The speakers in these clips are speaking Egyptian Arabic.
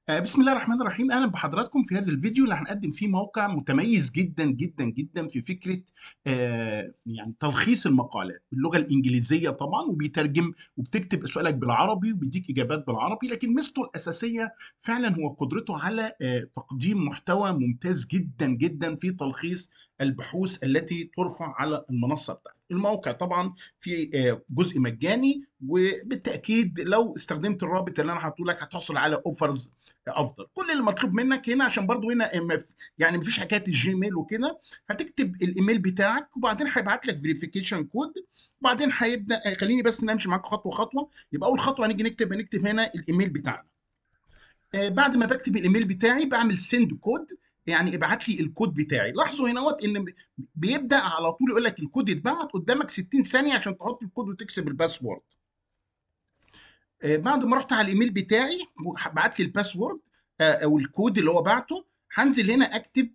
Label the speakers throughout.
Speaker 1: آه، بسم الله الرحمن الرحيم اهلا بحضراتكم في هذا الفيديو اللي هنقدم فيه موقع متميز جدا جدا جدا في فكره آه، يعني تلخيص المقالات باللغه الانجليزيه طبعا وبيترجم وبتكتب سؤالك بالعربي وبيديك اجابات بالعربي لكن ميزته الاساسيه فعلا هو قدرته على آه، تقديم محتوى ممتاز جدا جدا في تلخيص البحوث التي ترفع على المنصه بتاعتك الموقع طبعا في آه، جزء مجاني وبالتاكيد لو استخدمت الرابط اللي انا حاطه لك هتحصل على اوفرز افضل كل اللي مطلوب منك هنا عشان برضو هنا يعني مفيش حكايه الجيميل وكده هتكتب الايميل بتاعك وبعدين هيبعت لك فيريفيكيشن كود وبعدين هيبدا خليني بس نمشي معاك خطوه خطوه يبقى اول خطوه هنيجي نكتب هنكتب هنا الايميل بتاعنا آه، بعد ما بكتب الايميل بتاعي بعمل سند كود يعني ابعت لي الكود بتاعي لاحظوا هنا وقت ان بيبدا على طول يقول لك الكود اتبعت قدامك 60 ثانيه عشان تحط الكود وتكتب الباسورد آه، بعد ما رحت على الايميل بتاعي بعت لي الباسورد آه، او الكود اللي هو بعته هنزل هنا اكتب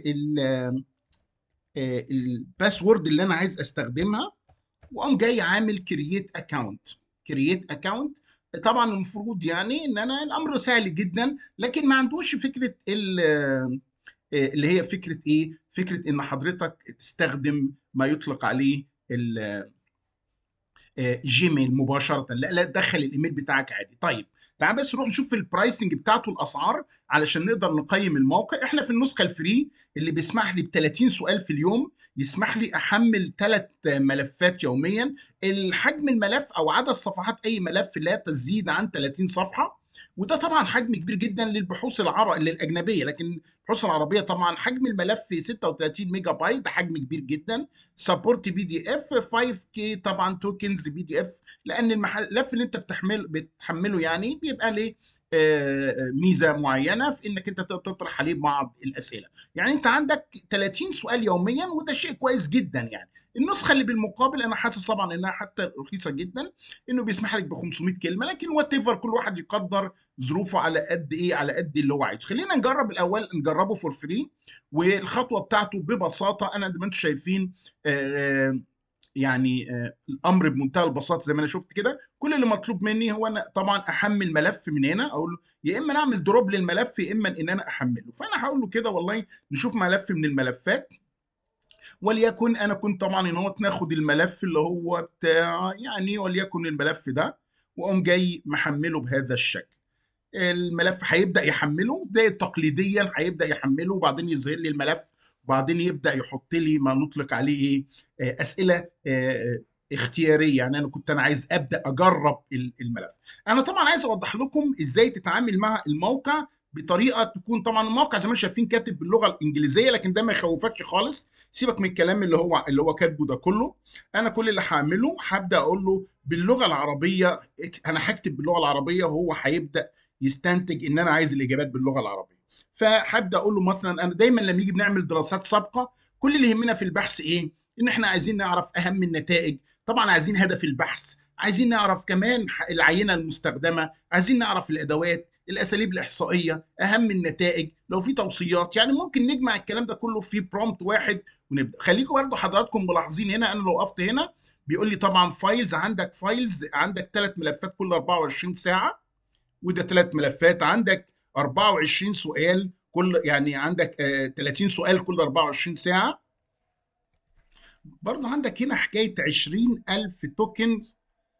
Speaker 1: الباسورد اللي انا عايز استخدمها واقوم جاي عامل كرييت اكونت كرييت اكونت طبعا المفروض يعني ان انا الامر سهل جدا لكن ما عندوش فكره اللي هي فكره ايه فكره ان حضرتك تستخدم ما يطلق عليه جيميل مباشره لا لا دخل الايميل بتاعك عادي طيب تعال بس نروح نشوف البرايسنج بتاعته الاسعار علشان نقدر نقيم الموقع احنا في النسخه الفري اللي بيسمح لي ب 30 سؤال في اليوم يسمح لي احمل ثلاث ملفات يوميا الحجم الملف او عدد صفحات اي ملف لا تزيد عن 30 صفحه وده طبعا حجم كبير جدا للبحوث العربية الاجنبيه لكن البحوث العربيه طبعا حجم الملف 36 ميجا بايت ده حجم كبير جدا سبورت بي دي اف 5 كي طبعا توكنز بي دي اف لان الملف اللي انت بتحمل بتحمله يعني بيبقى ليه آه، ميزه معينه في انك انت تطرح عليه بعض الاسئله يعني انت عندك 30 سؤال يوميا وده شيء كويس جدا يعني النسخه اللي بالمقابل انا حاسس طبعا انها حتى رخيصه جدا انه بيسمح لك ب 500 كلمه لكن وات ايفر كل واحد يقدر ظروفه على قد ايه على قد اللي هو عايزه خلينا نجرب الاول نجربه فور فري والخطوه بتاعته ببساطه انا زي ما انتم شايفين آه يعني آه، الامر بمنتهى البساطه زي ما انا شفت كده كل اللي مطلوب مني هو انا طبعا احمل ملف من هنا اقول له يا اما نعمل دروب للملف يا اما ان انا احمله فانا هقول له كده والله نشوف ملف من الملفات وليكن انا كنت طبعا ان هو ناخد الملف اللي هو بتاع يعني وليكن الملف ده واقوم جاي محمله بهذا الشكل الملف هيبدا يحمله ده تقليديا هيبدا يحمله وبعدين يظهر لي الملف وبعدين يبدا يحط لي ما نطلق عليه ايه آه، اسئله آه، آه، اختياريه يعني انا كنت انا عايز ابدا اجرب الملف انا طبعا عايز اوضح لكم ازاي تتعامل مع الموقع بطريقه تكون طبعا الموقع زي ما شايفين كاتب باللغه الانجليزيه لكن ده ما يخوفكش خالص سيبك من الكلام اللي هو اللي هو كاتبه ده كله انا كل اللي هعمله هبدا اقول له باللغه العربيه انا هكتب باللغه العربيه وهو هيبدا يستنتج ان انا عايز الاجابات باللغه العربيه فهبدا اقول له مثلا انا دايما لما يجي بنعمل دراسات سابقه كل اللي يهمنا في البحث ايه ان احنا عايزين نعرف اهم النتائج طبعا عايزين هدف البحث عايزين نعرف كمان العينه المستخدمه عايزين نعرف الادوات الاساليب الاحصائيه اهم النتائج لو في توصيات يعني ممكن نجمع الكلام ده كله في برومبت واحد ونبدا خليكم برضه حضراتكم ملاحظين هنا انا لو وقفت هنا بيقول لي طبعا فايلز عندك فايلز عندك ثلاث ملفات كل 24 ساعه وده ثلاث ملفات عندك 24 سؤال كل يعني عندك 30 آه، سؤال كل 24 ساعه برضه عندك هنا حكايه 20000 توكنز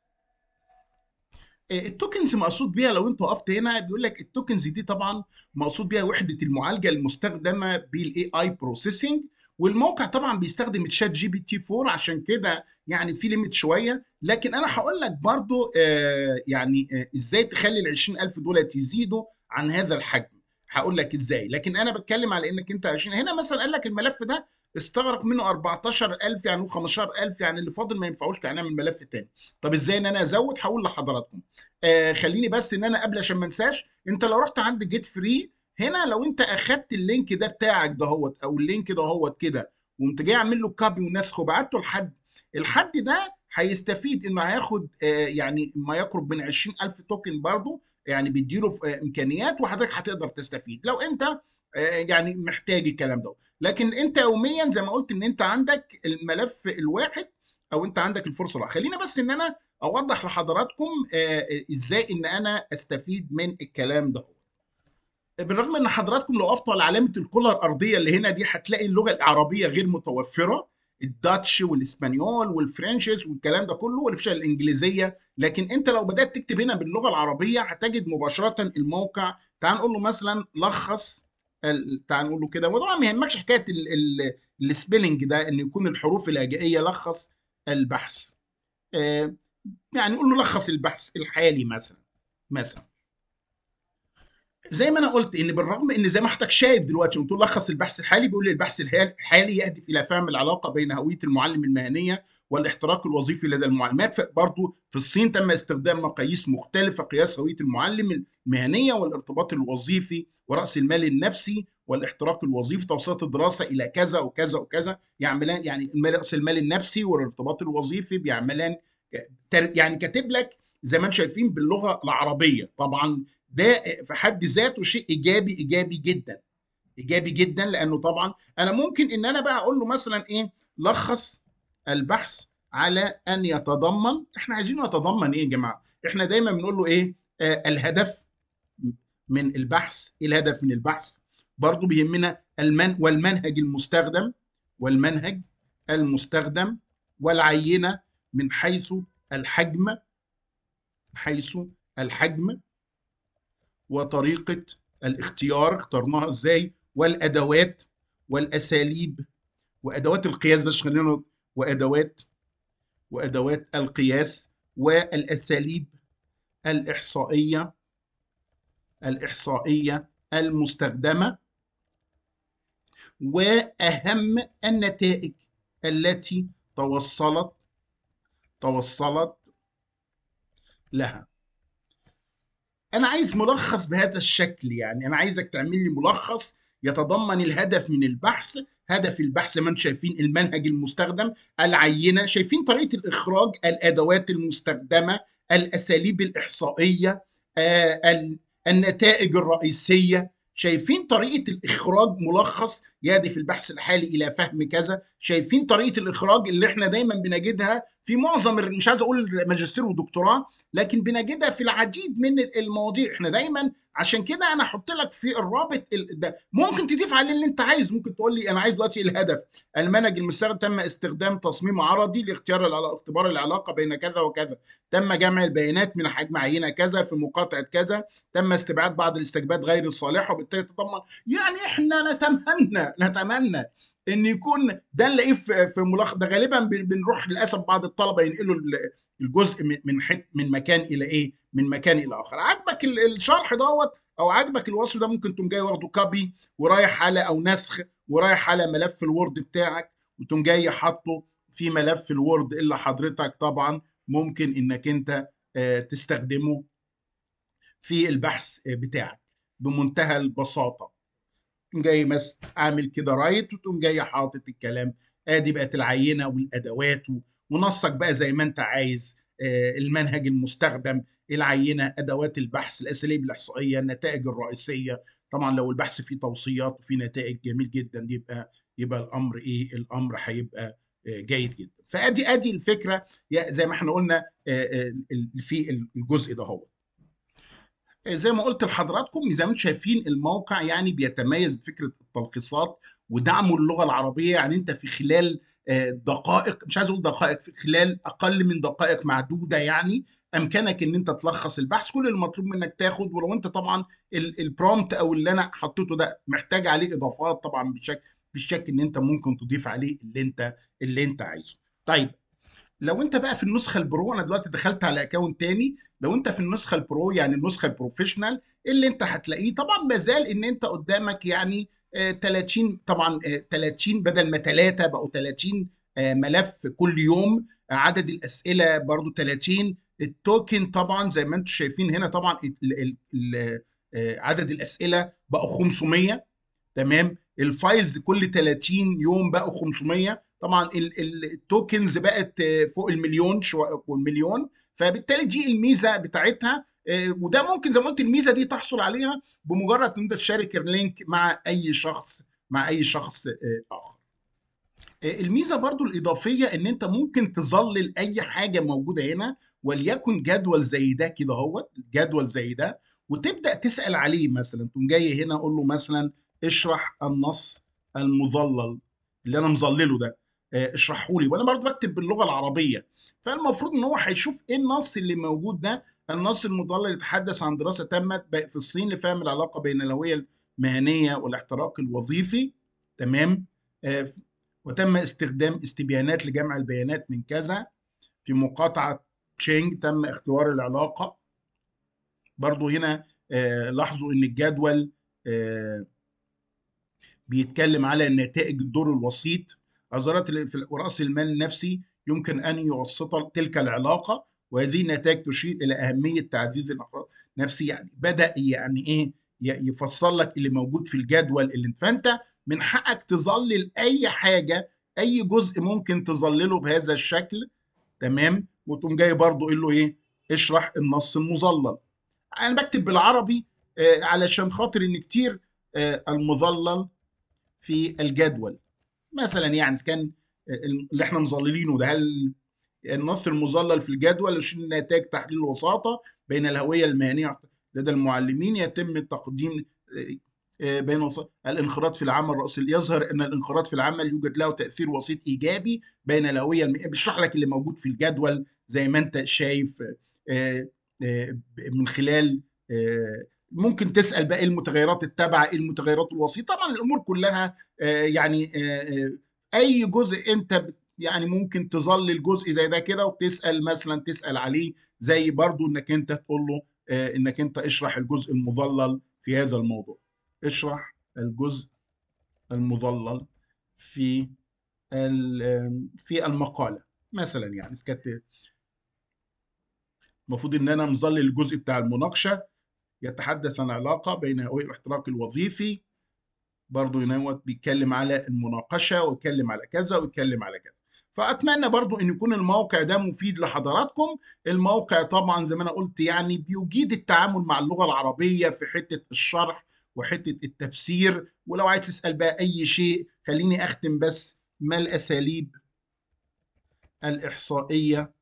Speaker 1: التوكنز مقصود بيها لو انت وقفت هنا بيقول لك التوكنز دي طبعا مقصود بيها وحده المعالجه المستخدمه بالاي اي بروسيسنج والموقع طبعا بيستخدم تشات جي بي تي 4 عشان كده يعني في ليميت شويه لكن انا هقول لك برضو آه يعني آه ازاي تخلي ال 20000 دولار يزيدوا عن هذا الحجم هقول لك ازاي لكن انا بتكلم على انك انت 20 هنا مثلا قال لك الملف ده استغرق منه 14000 يعني و15000 يعني اللي فاضل ما ينفعوش كان نعمل ملف تاني طب ازاي ان انا ازود هقول لحضراتكم آه خليني بس ان انا قبل عشان ما انساش انت لو رحت عند جيت فري هنا لو انت اخدت اللينك ده بتاعك دهوت او اللينك دهوت كده وقمت جاي عامل له كابي ونسخ وبعته لحد الحد ده هيستفيد انه هياخد آه يعني ما يقرب من 20000 توكن برضه يعني بيديله آه امكانيات وحضرتك هتقدر تستفيد لو انت آه، يعني محتاج الكلام ده لكن انت يوميا زي ما قلت ان انت عندك الملف الواحد او انت عندك الفرصه الواحده خلينا بس ان انا اوضح لحضراتكم آه، ازاي ان انا استفيد من الكلام ده بالرغم ان حضراتكم لو وقفتوا على علامه الكره الارضيه اللي هنا دي هتلاقي اللغه العربيه غير متوفره الداتش والاسبانيول والفرنشز والكلام ده كله والفشل الانجليزيه لكن انت لو بدات تكتب هنا باللغه العربيه هتجد مباشره الموقع تعال نقول له مثلا لخص تعال نقول له كده وطبعا ما يهمكش حكايه السبيلنج ده ان يكون الحروف الهجائيه لخص البحث آه، يعني نقول له لخص البحث الحالي مثلا مثلا زي ما انا قلت ان بالرغم ان زي ما حضرتك شايف دلوقتي قلت لخص البحث الحالي بيقول لي البحث الحالي يهدف الى فهم العلاقه بين هويه المعلم المهنيه والاحتراق الوظيفي لدى المعلمات برضه في الصين تم استخدام مقاييس مختلفه قياس هويه المعلم المهنيه والارتباط الوظيفي وراس المال النفسي والاحتراق الوظيفي توصيلات الدراسه الى كذا وكذا وكذا يعملان يعني راس المال النفسي والارتباط الوظيفي بيعملان يعني كاتب لك زي ما انتم شايفين باللغه العربيه طبعا ده في حد ذاته شيء ايجابي ايجابي جدا ايجابي جدا لانه طبعا انا ممكن ان انا بقى اقول له مثلا ايه لخص البحث على ان يتضمن احنا عايزينه يتضمن ايه يا جماعه احنا دايما بنقول له ايه آه الهدف من البحث ايه الهدف من البحث برضو بيهمنا المن والمنهج المستخدم والمنهج المستخدم والعينه من حيث الحجم حيث الحجم وطريقة الاختيار اخترناها ازاي والادوات والاساليب وادوات القياس بس خلينا وادوات وادوات القياس والاساليب الاحصائيه الاحصائيه المستخدمه واهم النتائج التي توصلت توصلت لها انا عايز ملخص بهذا الشكل يعني انا عايزك تعمل لي ملخص يتضمن الهدف من البحث هدف البحث زي ما انتم شايفين المنهج المستخدم العينه شايفين طريقه الاخراج الادوات المستخدمه الاساليب الاحصائيه آه، النتائج الرئيسيه شايفين طريقه الاخراج ملخص يهدف البحث الحالي الى فهم كذا شايفين طريقه الاخراج اللي احنا دايما بنجدها في معظم مش عايز اقول ماجستير ودكتوراه لكن بنجدها في العديد من المواضيع احنا دايما عشان كده انا احط لك في الرابط ده ممكن تضيف عليه اللي انت عايز ممكن تقول لي انا عايز دلوقتي الهدف المنهج المستخدم تم استخدام تصميم عرضي لاختيار اختبار العلاقه بين كذا وكذا تم جمع البيانات من حجم عينه كذا في مقاطعه كذا تم استبعاد بعض الاستجابات غير الصالحه وبالتالي تضمن يعني احنا نتمنى نتمنى ان يكون ده نلاقيه في ملخص ده غالبا بنروح للاسف بعض الطلبه ينقلوا الجزء من حت من مكان الى ايه من مكان الى اخر عجبك الشرح دوت او عجبك الوصف ده ممكن تقوم جاي واخده كوبي ورايح على او نسخ ورايح على ملف الوورد بتاعك وتقوم جاي حاطه في ملف الوورد اللي حضرتك طبعا ممكن انك انت آه، تستخدمه في البحث بتاعك بمنتهى البساطه تقوم جاي مس عامل كده رايت وتقوم جاي حاطط الكلام ادي بقت العينه والادوات ونصك بقى زي ما انت عايز آه، المنهج المستخدم العينه ادوات البحث الاساليب الاحصائيه النتائج الرئيسيه طبعا لو البحث فيه توصيات وفيه نتائج جميل جدا يبقى يبقى الامر ايه الامر هيبقى آه، جيد جدا فادي ادي الفكره زي ما احنا قلنا آه، في الجزء ده هو زي ما قلت لحضراتكم زي ما انتم شايفين الموقع يعني بيتميز بفكره التلخيصات ودعمه اللغه العربيه يعني انت في خلال آه، دقائق مش عايز اقول دقائق في خلال اقل من دقائق معدوده يعني امكانك ان انت تلخص البحث كل المطلوب منك تاخد ولو انت طبعا البرومت او اللي انا حطيته ده محتاج عليه اضافات طبعا بشكل بالشك ان انت ممكن تضيف عليه اللي انت اللي انت عايزه طيب لو انت بقى في النسخه البرو انا دلوقتي دخلت على اكونت تاني لو انت في النسخه البرو يعني النسخه البروفيشنال اللي انت هتلاقيه طبعا ما زال ان انت قدامك يعني 30 آه، طبعا 30 آه، بدل ما ثلاثه بقوا 30 آه، ملف كل يوم عدد الاسئله برضو 30 التوكن طبعا زي ما انتم شايفين هنا طبعا عدد الاسئله بقوا 500 تمام الفايلز كل 30 يوم بقوا 500 طبعا التوكنز بقت فوق المليون شويه المليون فبالتالي دي الميزه بتاعتها آه، وده ممكن زي ما قلت الميزه دي تحصل عليها بمجرد ان انت تشارك اللينك مع اي شخص مع اي شخص آه، اخر آه، الميزه برضو الاضافيه ان انت ممكن تظلل اي حاجه موجوده هنا وليكن جدول زي ده كده هو جدول زي ده وتبدا تسال عليه مثلا تقوم جاي هنا اقول له مثلا اشرح النص المظلل اللي انا مظلله ده آه، اشرحه لي وانا برضو بكتب باللغه العربيه فالمفروض ان هو هيشوف ايه النص اللي موجود ده النص المضلل يتحدث عن دراسه تمت في الصين لفهم العلاقه بين الهويه المهنيه والاحتراق الوظيفي تمام آه، وتم استخدام استبيانات لجمع البيانات من كذا في مقاطعه تشينج تم اختبار العلاقه برضو هنا آه، لاحظوا ان الجدول بيتكلم على نتائج الدور الوسيط عذرات في رأس المال النفسي يمكن أن يوسط تلك العلاقة وهذه النتائج تشير إلى أهمية تعزيز الأفراد نفسي يعني بدأ يعني إيه يفصل لك اللي موجود في الجدول اللي فأنت من حقك تظلل أي حاجة أي جزء ممكن تظلله بهذا الشكل تمام وتقوم جاي برضو قول له إيه اشرح النص المظلل أنا بكتب بالعربي آه علشان خاطر إن كتير آه المظلل في الجدول مثلا يعني كان اللي احنا مظللينه ده هل النص المظلل في الجدول نتائج تحليل الوساطه بين الهويه المهنيه لدى المعلمين يتم تقديم آه، بين الانخراط في العمل راس يظهر ان الانخراط في العمل يوجد له تاثير وسيط ايجابي بين الهويه المهنيه بيشرح لك اللي موجود في الجدول زي ما انت شايف آه، آه، من خلال ممكن تسال بقى ايه المتغيرات التابعه ايه المتغيرات الوسيطه طبعا الامور كلها آه، يعني آه، آه، اي جزء انت يعني ممكن تظلل جزء زي ده كده وتسال مثلا تسال عليه زي برضو انك انت تقول له انك انت اشرح الجزء المظلل في هذا الموضوع اشرح الجزء المظلل في في المقاله مثلا يعني كانت المفروض ان انا مظلل الجزء بتاع المناقشه يتحدث عن علاقة بين هوية الاحتراق الوظيفي برضو ينوت بيتكلم على المناقشة ويتكلم على كذا ويتكلم على كذا فأتمنى برضو أن يكون الموقع ده مفيد لحضراتكم الموقع طبعا زي ما أنا قلت يعني بيجيد التعامل مع اللغة العربية في حتة الشرح وحتة التفسير ولو عايز تسأل بقى أي شيء خليني أختم بس ما الأساليب الإحصائية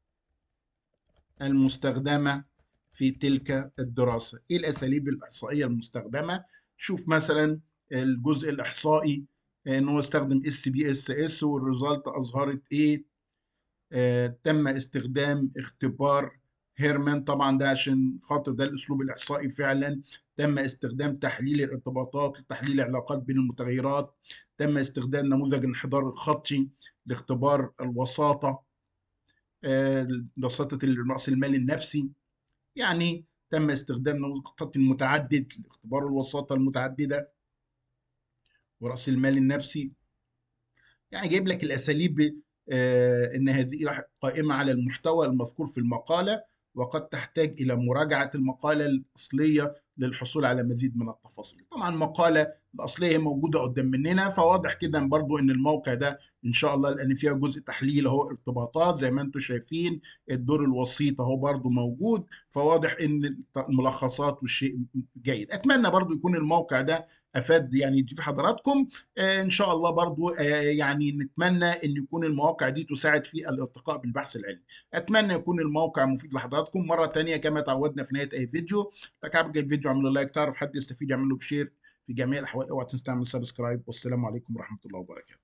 Speaker 1: المستخدمة في تلك الدراسة إيه الأساليب الإحصائية المستخدمة شوف مثلا الجزء الإحصائي إن هو استخدم اس بي اس اس والريزلت أظهرت إيه آه تم استخدام اختبار هيرمان طبعا ده عشان خاطر ده الاسلوب الاحصائي فعلا تم استخدام تحليل الارتباطات لتحليل العلاقات بين المتغيرات تم استخدام نموذج الانحدار الخطي لاختبار الوساطه آه وساطه راس المال النفسي يعني تم استخدام نقطة المتعدد لاختبار الوساطة المتعددة ورأس المال النفسي يعني جايب لك الأساليب آه، إن هذه قائمة على المحتوى المذكور في المقالة وقد تحتاج إلى مراجعة المقالة الأصلية للحصول على مزيد من التفاصيل طبعا المقالة الأصلية موجودة قدام مننا فواضح كده برضو إن الموقع ده إن شاء الله لأن فيها جزء تحليل أهو ارتباطات زي ما أنتم شايفين الدور الوسيط أهو برضو موجود فواضح إن الملخصات والشيء جيد أتمنى برضو يكون الموقع ده افاد يعني في حضراتكم آه ان شاء الله برضو آه يعني نتمنى ان يكون المواقع دي تساعد في الارتقاء بالبحث العلمي اتمنى يكون الموقع مفيد لحضراتكم مره ثانيه كما تعودنا في نهايه اي فيديو لك عجبك الفيديو اعمل لايك تعرف حد يستفيد يعمل له بشير في جميع الاحوال اوعى تنسى تعمل سبسكرايب والسلام عليكم ورحمه الله وبركاته